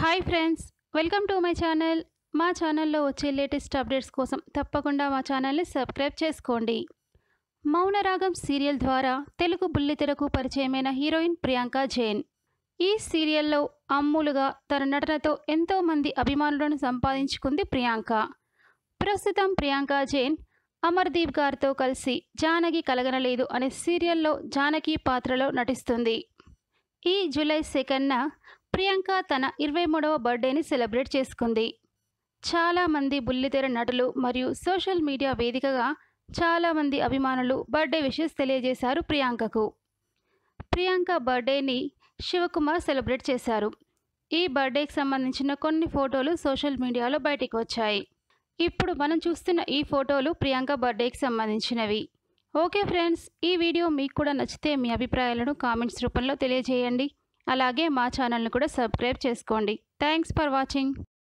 hi friends welcome to my channel మా ఛానల్లో వచ్చే లేటెస్ట్ అప్డేట్స్ కోసం తప్పకుండా మా ఛానల్ని సబ్స్క్రైబ్ చేసుకోండి మౌనరాగం సీరియల్ ద్వారా తెలుగు బుల్లితెరకు పరిచయమైన హీరోయిన్ ప్రియాంక జైన్ ఈ సీరియల్లో అమ్ములుగా తన నటనతో ఎంతో మంది అభిమానులను సంపాదించుకుంది ప్రియాంక ప్రస్తుతం ప్రియాంక జైన్ అమర్దీప్ గారితో కలిసి జానకి కలగనలేదు అనే సీరియల్లో జానకి పాత్రలో నటిస్తుంది ఈ జూలై సెకండ్న ప్రియాంక తన ఇరవై మూడవ బర్త్డేని సెలబ్రేట్ చేసుకుంది చాలామంది బుల్లితెర నటులు మరియు సోషల్ మీడియా వేదికగా చాలామంది అభిమానులు బర్త్డే విషెస్ తెలియజేశారు ప్రియాంకకు ప్రియాంక బర్త్డేని శివకుమార్ సెలబ్రేట్ చేశారు ఈ బర్త్డేకి సంబంధించిన కొన్ని ఫోటోలు సోషల్ మీడియాలో బయటికి వచ్చాయి ఇప్పుడు మనం చూస్తున్న ఈ ఫోటోలు ప్రియాంక బర్త్డేకి సంబంధించినవి ఓకే ఫ్రెండ్స్ ఈ వీడియో మీకు కూడా నచ్చితే మీ అభిప్రాయాలను కామెంట్స్ రూపంలో తెలియజేయండి అలాగే మా ఛానల్ని కూడా సబ్స్క్రైబ్ చేసుకోండి థ్యాంక్స్ ఫర్ వాచింగ్